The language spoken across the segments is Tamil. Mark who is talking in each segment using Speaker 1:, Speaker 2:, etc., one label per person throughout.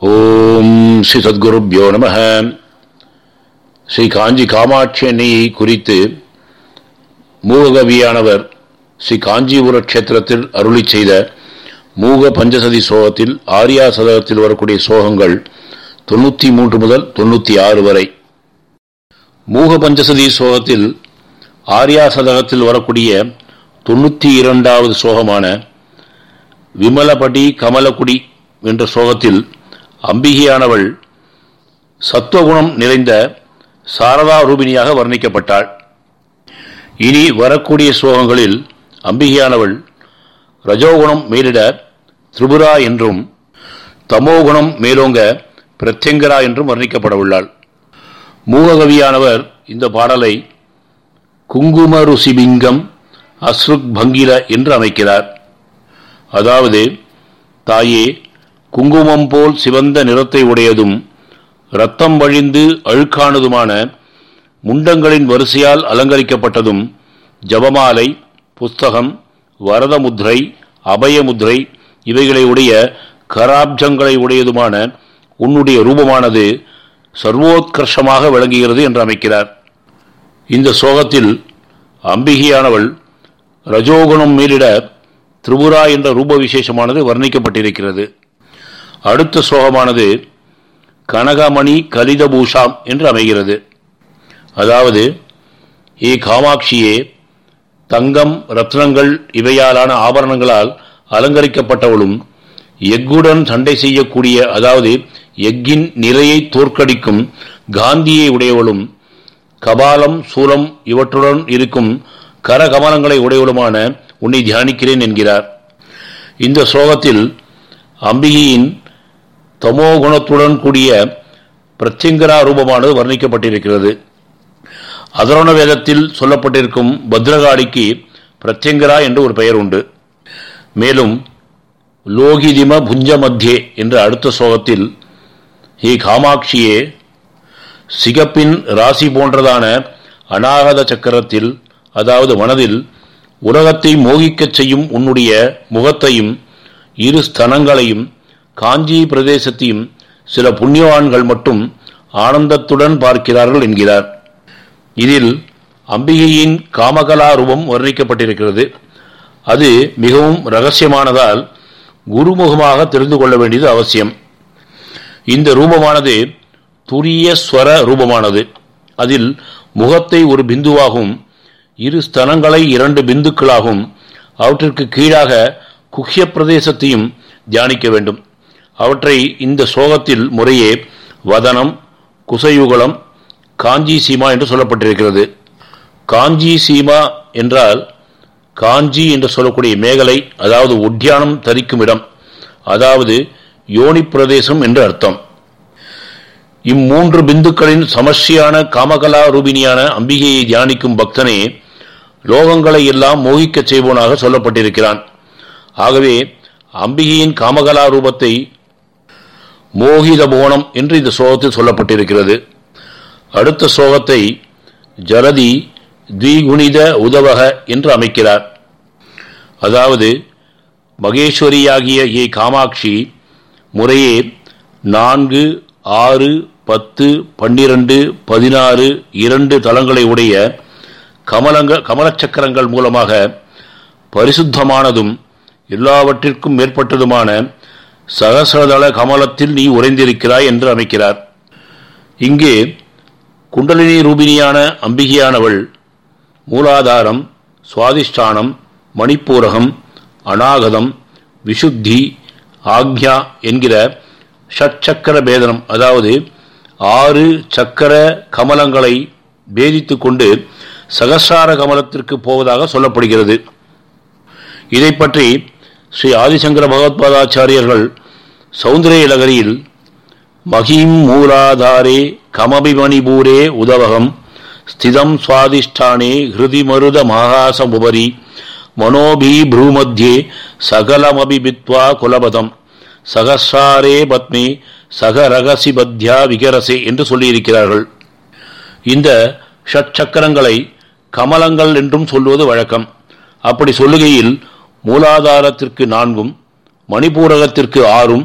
Speaker 1: ஓம் ஸ்ரீ சத்குருப்யோ நம ஸ்ரீ காஞ்சி காமாட்சி அன்னையை குறித்து மூககவியானவர் ஸ்ரீ காஞ்சிபுர கஷேத்திரத்தில் அருளி செய்த மூக பஞ்சசதி சோகத்தில் ஆரியா சதகத்தில் வரக்கூடிய சோகங்கள் தொண்ணூற்றி மூன்று முதல் தொண்ணூற்றி ஆறு வரை மூக பஞ்சசதி சோகத்தில் ஆரியா சதகத்தில் வரக்கூடிய தொண்ணூற்றி இரண்டாவது சோகமான விமலபடி கமலகுடி என்ற சோகத்தில் அம்பிகையானவள் சத்துவகுணம் நிறைந்த சாரதா ரூபிணியாக வர்ணிக்கப்பட்டாள் இனி வரக்கூடிய சோகங்களில் அம்பிகையானவள் ரஜோகுணம் மேலிட திரிபுரா என்றும் தமோகுணம் மேலோங்க பிரத்யங்கரா என்றும் வர்ணிக்கப்பட உள்ளாள் மூககவியானவர் இந்த பாடலை குங்கும ருசிபிங்கம் அஸ்ருக் பங்கில என்று அமைக்கிறார் அதாவது தாயே குங்குமம் போல் சிவந்த நிறத்தை உடையதும் இரத்தம் வழிந்து அழுக்கானதுமான முண்டங்களின் வரிசையால் அலங்கரிக்கப்பட்டதும் ஜபமாலை புஸ்தகம் வரதமுத்ரை அபயமுத்ரை இவைகளை உடைய கராப்ஜங்களை உடையதுமான உன்னுடைய ரூபமானது சர்வோத்கர்ஷமாக விளங்குகிறது என்று அமைக்கிறார் இந்த சோகத்தில் அம்பிகையானவள் ரஜோகுணம் மேலிட திரிபுரா என்ற ரூப விசேஷமானது வர்ணிக்கப்பட்டிருக்கிறது அடுத்த சோகமானது கனகமணி கலிதபூஷாம் என்று அமைகிறது அதாவது ஏ காமாட்சியே தங்கம் ரத்னங்கள் இவையாலான ஆபரணங்களால் அலங்கரிக்கப்பட்டவளும் எக்குடன் சண்டை செய்யக்கூடிய அதாவது எக்கின் நிலையை தோற்கடிக்கும் காந்தியை உடையவளும் கபாலம் சூலம் இவற்றுடன் இருக்கும் கரகமலங்களை உடையவளுமான உன்னை தியானிக்கிறேன் என்கிறார் இந்த சோகத்தில் அம்பிகையின் தமோ குணத்துடன் கூடிய பிரத்யங்கரா ரூபமானது வர்ணிக்கப்பட்டிருக்கிறது அதரோண வேதத்தில் சொல்லப்பட்டிருக்கும் பத்ரகாளிக்கு பிரத்யங்கரா என்று ஒரு பெயர் உண்டு மேலும் லோகிதிம புஞ்ச மத்தியே என்ற அடுத்த சோகத்தில் ஹே காமாட்சியே சிகப்பின் ராசி போன்றதான அநாகத சக்கரத்தில் அதாவது மனதில் உலகத்தை மோகிக்கச் செய்யும் உன்னுடைய முகத்தையும் இரு ஸ்தனங்களையும் காஞ்சி பிரதேசத்தையும் சில புண்ணியவான்கள் மட்டும் ஆனந்தத்துடன் பார்க்கிறார்கள் என்கிறார் இதில் அம்பிகையின் காமகலா ரூபம் வர்ணிக்கப்பட்டிருக்கிறது அது மிகவும் ரகசியமானதால் குருமுகமாக தெரிந்து கொள்ள வேண்டியது அவசியம் இந்த ரூபமானது துரிய ஸ்வர ரூபமானது அதில் முகத்தை ஒரு பிந்துவாகவும் இரு ஸ்தனங்களை இரண்டு பிந்துக்களாகவும் அவற்றிற்கு கீழாக குஹ்ய பிரதேசத்தையும் தியானிக்க வேண்டும் அவற்றை இந்த சோகத்தில் முறையே வதனம் குசயுகலம் காஞ்சி சீமா என்று சொல்லப்பட்டிருக்கிறது காஞ்சி சீமா என்றால் காஞ்சி என்று சொல்லக்கூடிய மேகலை அதாவது உத்தியானம் தரிக்கும் இடம் அதாவது யோனி பிரதேசம் என்று அர்த்தம் இம்மூன்று பிந்துக்களின் சமஷ்டியான காமகலா ரூபினியான அம்பிகையை தியானிக்கும் பக்தனே லோகங்களை எல்லாம் மோகிக்கச் செய்வோனாக சொல்லப்பட்டிருக்கிறான் ஆகவே அம்பிகையின் காமகலா ரூபத்தை மோகித போனம் என்று இந்த சோகத்தில் சொல்லப்பட்டிருக்கிறது அடுத்த சோகத்தை ஜலதி த்விகுணித உதவக என்று அமைக்கிறார் அதாவது மகேஸ்வரியாகிய ஏ காமாட்சி முறையே நான்கு ஆறு பத்து பன்னிரண்டு பதினாறு இரண்டு தலங்களை உடைய கமலங்க கமலச்சக்கரங்கள் மூலமாக பரிசுத்தமானதும் எல்லாவற்றிற்கும் மேற்பட்டதுமான சகசரதள கமலத்தில் நீ உறைந்திருக்கிறாய் என்று அமைக்கிறார் இங்கே குண்டலினி ரூபினியான அம்பிகையானவள் மூலாதாரம் சுவாதிஷ்டானம் மணிப்பூரகம் அநாகதம் விசுத்தி ஆக்ஞா என்கிற ஷட்சக்கர பேதனம் அதாவது ஆறு சக்கர கமலங்களை பேதித்து கொண்டு சகசார கமலத்திற்கு போவதாக சொல்லப்படுகிறது இதை பற்றி ஸ்ரீ ஆதிசங்கர பகவத்பாதாச்சாரியர்கள் சௌந்தரிய லகரியில் மகிம் மூலாதாரே கமபிமணிபூரே உதவகம் ஸ்திதம் சுவாதிஷ்டானே ஹிருதி மருத மகாசமுபரி மனோபி ப்ரூமத்தியே சகலமபிபித்வா குலபதம் சகசாரே பத்மே சக ரகசி பத்யா விகரசே என்று சொல்லியிருக்கிறார்கள் இந்த ஷட்சக்கரங்களை கமலங்கள் என்றும் சொல்வது வழக்கம் அப்படி சொல்லுகையில் மூலாதாரத்திற்கு நான்கும் மணிப்பூரகத்திற்கு ஆறும்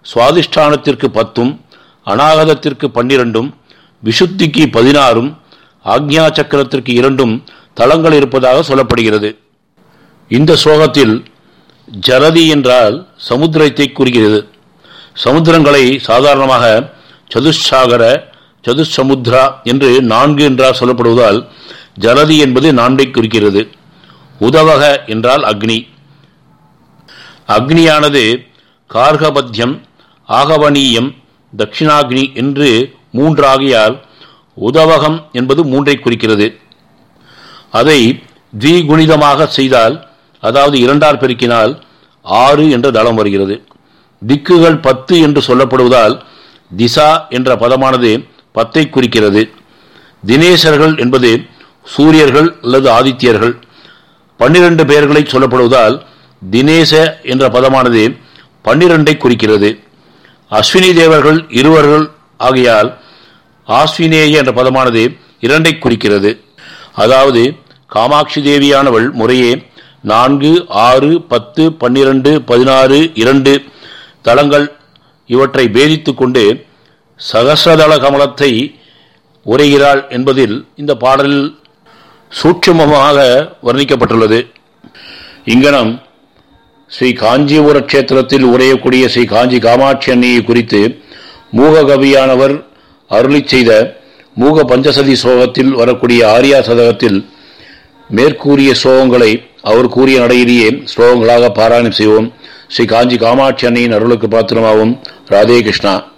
Speaker 1: சுவாதிஷ்டானத்திற்கு பத்தும் அநாகதத்திற்கு பன்னிரண்டும் விசுத்திக்கு பதினாறும் ஆக்ஞா சக்கரத்திற்கு இரண்டும் தளங்கள் இருப்பதாக சொல்லப்படுகிறது இந்த ஸ்லோகத்தில் ஜலதி என்றால் சமுத்திரத்தை குறிக்கிறது சமுத்திரங்களை சாதாரணமாக சதுஷாகர சதுசமுத்ரா என்று நான்கு என்றால் சொல்லப்படுவதால் ஜலதி என்பது நான்கை குறிக்கிறது உதவக என்றால் அக்னி அக்னியானது கார்கபத்தியம் ஆகவனீயம் தட்சிணாக்னி என்று மூன்றாகியால் உதவகம் என்பது மூன்றை குறிக்கிறது அதை திகுணிதமாக செய்தால் அதாவது இரண்டார் பெருக்கினால் ஆறு என்ற தளம் வருகிறது திக்குகள் பத்து என்று சொல்லப்படுவதால் திசா என்ற பதமானது பத்தை குறிக்கிறது தினேசர்கள் என்பது சூரியர்கள் அல்லது ஆதித்யர்கள் பன்னிரண்டு பெயர்களை சொல்லப்படுவதால் தினேச என்ற பதமானது பன்னிரண்டை குறிக்கிறது அஸ்வினி தேவர்கள் இருவர்கள் ஆகையால் ஆஸ்வினேய என்ற பதமானது இரண்டை குறிக்கிறது அதாவது காமாட்சி தேவியானவள் முறையே நான்கு ஆறு பத்து பன்னிரண்டு பதினாறு இரண்டு தலங்கள் இவற்றை பேதித்துக் கொண்டு சகசிரதள கமலத்தை உரைகிறாள் என்பதில் இந்த பாடலில் சூட்சுமமாக வர்ணிக்கப்பட்டுள்ளது இங்கனம் ஸ்ரீ காஞ்சிபுர கஷேத்திரத்தில் உரையக்கூடிய ஸ்ரீ காஞ்சி காமாட்சி அன்னையை குறித்து மூககவியானவர் அருளி செய்த மூக பஞ்சசதி ஸ்லோகத்தில் வரக்கூடிய ஆரியா சதகத்தில் மேற்கூறிய ஸ்லோகங்களை அவர் கூறிய நடையிலேயே ஸ்லோகங்களாக பாராயணம் செய்வோம் ஸ்ரீ காஞ்சி காமாட்சி அன்னையின் அருளுக்கு பாத்திரமாகும் ராதே கிருஷ்ணா